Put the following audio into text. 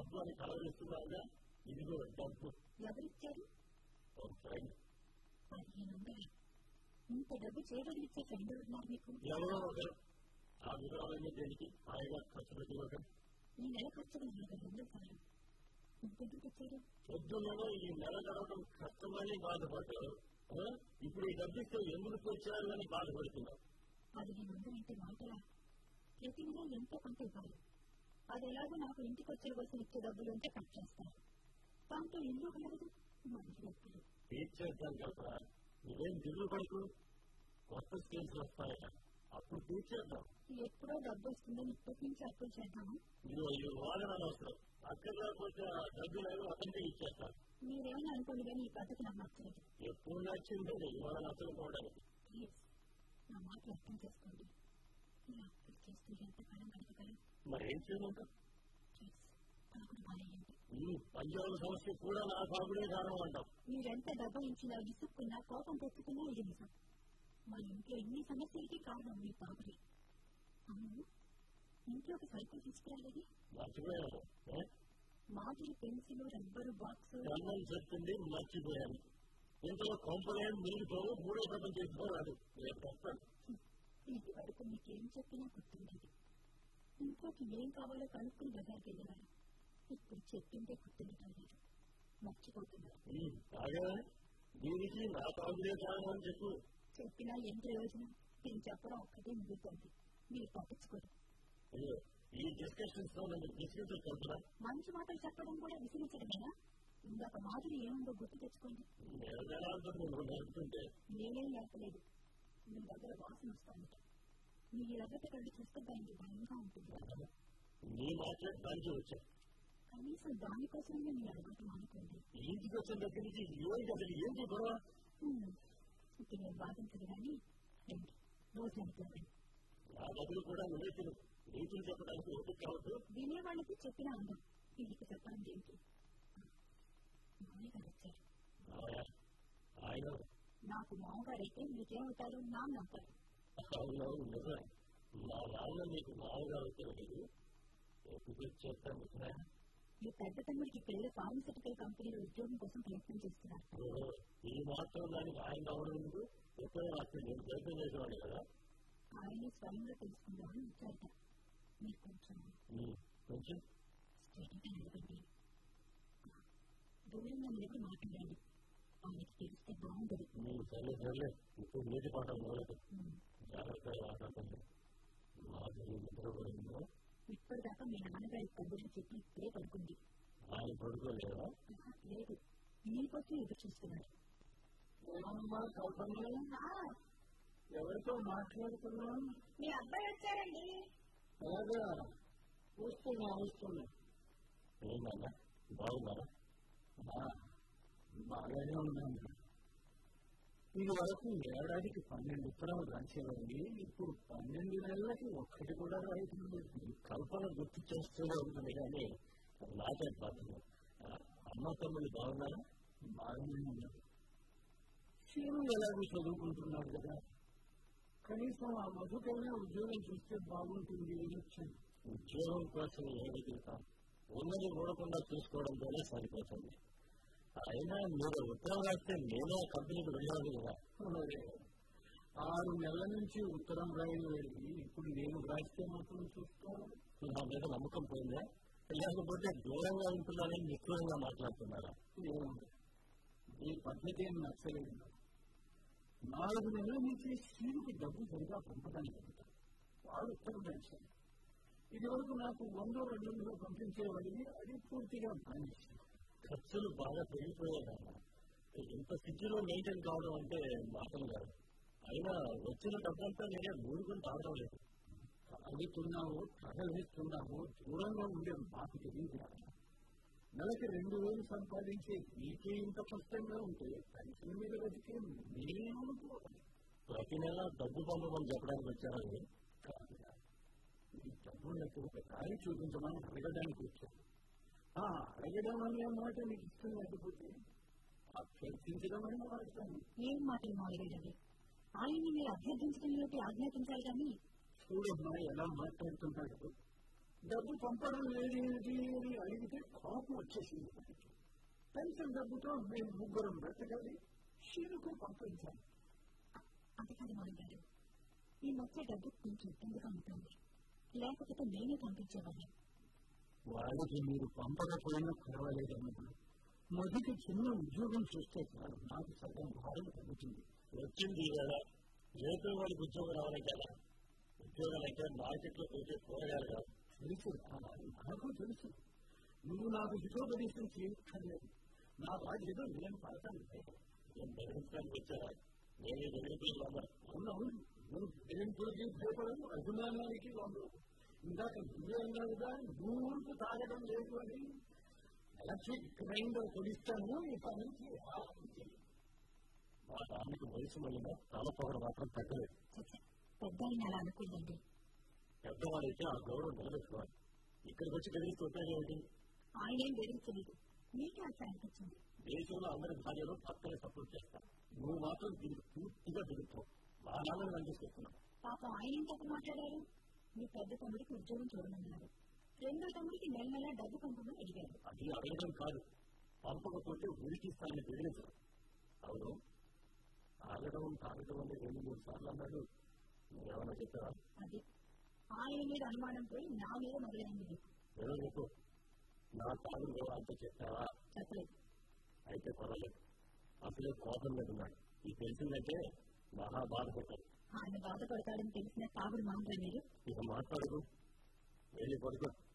డబ్బు అని కలవరిస్తున్నాగా ఇదిగో డబ్బు ఎవరిచ్చారు ఒక ఫ్రెండ్ పదిహేను వందలు ఇంత డబ్బు చేయగలిగితే ఫ్రెండ్ ఉన్నారు మీకు ఎవరో ఒకరు ఆ వివరాలన్నీ దేనికి హాయిగా ఖర్చు పెట్టుకోవటం ఈ నెల ఖర్చులు నలభై వందలు చాలు ఇంకెందుకు ఇచ్చారు పొద్దున్ననే ఈ నెల గడవడం కష్టమని బాధపడ్డారు ఆ? ఇప్పుడు ఈ డబ్బిస్తే ఎందుకు వచ్చారు అని బాధపడుతున్నారు పదిహేను వందలు అంటే మాటలా ప్రతి నెల ఎంతో కొంత ఇవ్వాలి అది ఎలాగో నాకు ఇంటికి వచ్చే కోసం ఇచ్చే డబ్బులు ఉంటే కట్ చేస్తారు దాంతో ఇల్లు కలగదు మంచి డబ్బులు తీర్చేద్దాం కదా నువ్వేం దిగులు పడుకు కొత్త స్కీమ్స్ వస్తాయట అప్పుడు తీర్చేద్దాం ఎప్పుడో డబ్బు వస్తుందని ఇప్పటి నుంచి అప్పులు చేద్దాము ఇదిగో ఈ వాదన అవసరం అక్కడ లేకపోతే ఆ డబ్బులు అతనికి ఇచ్చేస్తాను మీరేమైనా అనుకోండి కానీ ఈ పద్ధతి నాకు నచ్చలేదు ఎప్పుడు నచ్చింది ఇవాళ నచ్చకపోవడానికి ప్లీజ్ నా మాట అర్థం చేసుకోండి ఇలా అప్పులు చేస్తూ ఎంతకాలం గడపగలం మరి ఏం చేయమంటావు ప్లీజ్ నాకు మానేయండి ఈ పంజాబ్ సమస్య కూడా నా బాబుడే కారణం అంటాం మీరెంత డబ్బు ఇచ్చినా విసుక్కున్నా కోపం తెచ్చుకున్నా ఇది నిజం మా ఇంట్లో ఇన్ని సమస్యలకి కారణం మీ బాబురే అవును ఇంట్లోకి సైకిల్ తీసుకురాలేదు మర్చిపోయాను ఏ? మాదిరి పెన్సిల్ రబ్బరు బాక్స్ అన్నం చెప్తుంది మర్చిపోయాను ఇంతలో కొంపలేం మునిగిపోవు మూడో ప్రపంచం చేసుకోరాదు నేను చెప్తాను ఇది వరకు మీకేం చెప్పినా గుర్తుండేది ఇంట్లోకి ఏం కావాలో కనుక్కుని బజార్కి వెళ్ళేవారు ఇప్పుడు చెప్పిందే గుర్తుండటం లేదు మర్చిపోతున్నారు ఉమ్, బాగా దీనికి నా బాబుడే కారణం అని చెప్పు చెప్పినా ఏం ప్రయోజనం నేను చెప్పడం ఒక్కటే మిగులుతుంది మీరు పట్టించుకోరు ఇదిగో, ఈ డిస్కషన్స్ తో నన్ను డిస్కస్ కలుపురా మంచి మాటలు చెప్పడం కూడా విసిగించడమేనా ఇందాక మాదిరి ఏముందో గుర్తు తెచ్చుకోండి నిరదనాలతో నువ్వు నడుపుతుంటే నేనేం లేకలేదు మీ దగ్గర వాసన వస్తాను మీ ఎర్రటి కళ్ళు చూస్తే దానికి భయంగా ఉంటుంది నీ మాట్లాడటానికి వచ్చా కనీసం దానికోసమే మీ అలవాటు మానుకోండి ఇంటికి వచ్చిన దగ్గర నుంచి ఏంటి అసలు ఏంటి గొడవ హ్మ్. ఇక నేను బాధించదు కానీ రండి రోజు అనుకోండి నా డబ్బులు కూడా నువ్వే తిను నీతులు చెప్పడానికి ఓపిక కావద్దు వినేవాళ్ళకి చెప్పిన అందం వీళ్ళకి చెప్పడం ఏంటి మామయ్య గారు వచ్చారు ఆయన ఆయన నాకు మామగారైతే మీకేమవుతారు నాన్న అవుతారు అవును నిజమే మా నాన్న నీకు మామగారు తెలియదు ఎప్పుడు చేస్తాను నిజమే మీ పెద్ద తమ్ముడికి పెళ్లి ఫార్మసిటికల్ కంపెనీలో ఉద్యోగం కోసం ప్రయత్నం చేస్తున్నారు ఓహో, ఈ మాత్రం దానికి ఆయన రావడం ఎందుకు ఎప్పుడో నాకు నేను ప్రయత్నం చేసేవాడు కదా ఆయనే స్వయంగా తెలుసుకుందామని వచ్చారట మీరు కొంచెం ఉమ్, కొంచెం స్టడీగా నిలబండి దూరంగా నిలబడి మాట్లాడండి ఆయనకి తెలిస్తే బాగుండదు ఉమ్, సర్లే సర్లే ఇప్పుడు నీటి పాఠం మొదలదు హ్మ్. జాగ్రత్తగా మాట్లాడుతుంది మాధురి నిద్రపోయిందో ఇప్పటిదాకా మీ నాన్నగారి కబుర్లు చెప్పి ఇప్పుడే పడుకుంది ఆయన పడుకోలేదా ఆహా, లేదు మీకోసం ఎదురు చూస్తున్నారు ఏమమ్మా కల్పన ఎవరితో మాట్లాడుతున్నాం మీ అబ్బాయి వచ్చారండి అలాగా వస్తున్నా వస్తున్నా ఏమన్నా బాగున్నారా బాగానే ఉన్నాను ఇది వరకు ఏడాదికి పన్నెండు ఉత్తరాలు రాసేవాడి ఇప్పుడు పన్నెండు నెలలకి ఒక్కటి కూడా రాయకుండా కల్పన గుర్తు చేస్తూనే ఉంటుంది కానీ నాకే బాధలు అమ్మ తమ్ముడు బాగున్నారా బాగానే ఉన్నారు శివు ఎలాగో చదువుకుంటున్నాడు కదా కనీసం ఆ మధుకైనా ఉద్యోగం చూస్తే బాగుంటుంది అని వచ్చాను ఉద్యోగం కోసం ఏమిటిస్తాం ఉన్నది చూడకుండా చూసుకోవడంతోనే సరిపోతుంది అయినా మీరు ఉత్తరం రాస్తే నేనే ఆ కంపెనీకి వెళ్ళాలి కదా ఆరు నెలల నుంచి ఉత్తరం రాయని వెళ్ళి ఇప్పుడు నేను రాస్తే మాత్రం చూస్తాను నా మీద నమ్మకం పోయిందా లేకపోతే దూరంగా ఉంటున్నానని నిశ్చయంగా మాట్లాడుతున్నారా ఈ పద్ధతి ఏం నచ్చలేదు నాలుగు నెలల నుంచి స్త్రీలకు డబ్బు సరిగా పంపడానికి వెళ్తారు వాడు ఉత్తరం రాశారు ఇది వరకు నాకు వందో రెండు వందలు పంపించేవాడిని అది పూర్తిగా మానేశాను ఖర్చులు బాగా పెరిగిపోయాయి ఇంత స్థితిలో మెయింటైన్ కావడం అంటే మాటలు కాదు అయినా వచ్చిన డబ్బంతా నేనే మూడుకొని తాగడం లేదు తాగుతున్నావు తగలేస్తున్నావు దూరంగా ఉండే మాకు తెలియదు నెలకి రెండు వేలు సంపాదించే నీకే ఇంత కష్టంగా ఉంటే పెన్షన్ మీద బతికే నేనేమనుకోవాలి ప్రతి నెల డబ్బు పంపమని చెప్పడానికి వచ్చారని కాదురా. ఈ డబ్బు నాకు ఒక దారి చూపించమని అడగడానికి వచ్చాను ఆ అడగడం అనే మాట నీకు ఇష్టం లేకపోతే అభ్యర్థించడం అనే వాడతాను ఏం మాటలు మాట్లాడండి ఆయన్ని మీరు అభ్యర్థించడంలోకి ఆజ్ఞాపించాలి కానీ చూడమ్మా ఎలా మాట్లాడుతున్నాడు డబ్బు పంపడం లేదేమిటి అని అడిగితే కోపం వచ్చేసింది వాడికి. పెన్షన్ డబ్బుతో మేము ముగ్గురం బ్రతకాలి షీరుకు పంపించాలి అది కాదు మామగారు ఈ మధ్య డబ్బు కొంచెం ఇబ్బందిగా ఉంటుంది లేకపోతే నేనే పంపించేవాడిని వాడికి మీరు పంపకపోయినా పర్వాలేదమ్మా మొదటి చిన్న ఉద్యోగం చూస్తే చాలు నాకు సగం భారం తగ్గుతుంది వచ్చింది కదా రేపే వాడికి ఉద్యోగం రావాలి కదా ఉద్యోగాలు అయితే మార్కెట్లో పోతే కూరగాయలు కాదు తెలుసు ఆ, నాకు తెలుసు నువ్వు నాకు హితోపదేశం చేయక్కర్లేదు నా బాధ్యత నేను పడతాను నేను బెదిరించడానికి వచ్చారా నేను బెదిరింపులు అమ్మా అవునవును నువ్వు బెదిరింపులకి భయపడను అభిమానానికి వాళ్ళు ఇందాక నువ్వే అన్నావుగా నూరుకు తాగడం లేదు అని ఎలక్ట్రిక్ గ్రైండర్ కొనిస్తాను ఇక నుంచి ఆలోచించి. మా నాన్నకి వయసు మళ్ళీ తల పొగడు మాత్రం తగ్గలేదు చచ్చా పెద్ద ఆయన అలా అనుకోలేండి పెద్దవాడైతే ఆ గౌరవం నిలబెట్టుకోవాలి ఇక్కడికి వచ్చి బెదిరిస్తే ఉపయోగం ఏంటి ఆయన ఏం బెదిరించలేదు మీకే అట్లా అనిపించింది దేశంలో అందరి భార్యలు పక్కనే సపోర్ట్ చేస్తారు నువ్వు మాత్రం దీనికి పూర్తిగా దిగుతావు మా నాన్నని కనిపిస్తున్నావు పాపం ఆయన ఏం తప్పు మాట్లాడారు మీ పెద్ద తమ్ముడికి ఉద్యోగం చూడమన్నారు రెండో తమ్ముడికి నెల నెల డబ్బు పంపమని అడిగారు అది అడగడం కాదు పంపకపోతే ఉరికిస్తానని బెదిరించడం అవును తాగడం తాగడం అని రెండు మూడు సార్లు అన్నాడు నువ్వేమన్నా చెప్పావా అది ఆయన మీద అనుమానం పోయి నా మీద మొదలైంది మీకు ఏదో చెప్పు నా తాగుడు అంత చెప్పావా చెప్పలేదు అయితే పర్వాలేదు అసలే కోపం మీద ఉన్నాడు ఇది తెలిసిందంటే మహా బాధపడతాడు ఆయన బాధపడతాడని తెలిసిన తాగుడు మామూలు మీరు ఇక మాట్లాడదు వెళ్ళి పడుకో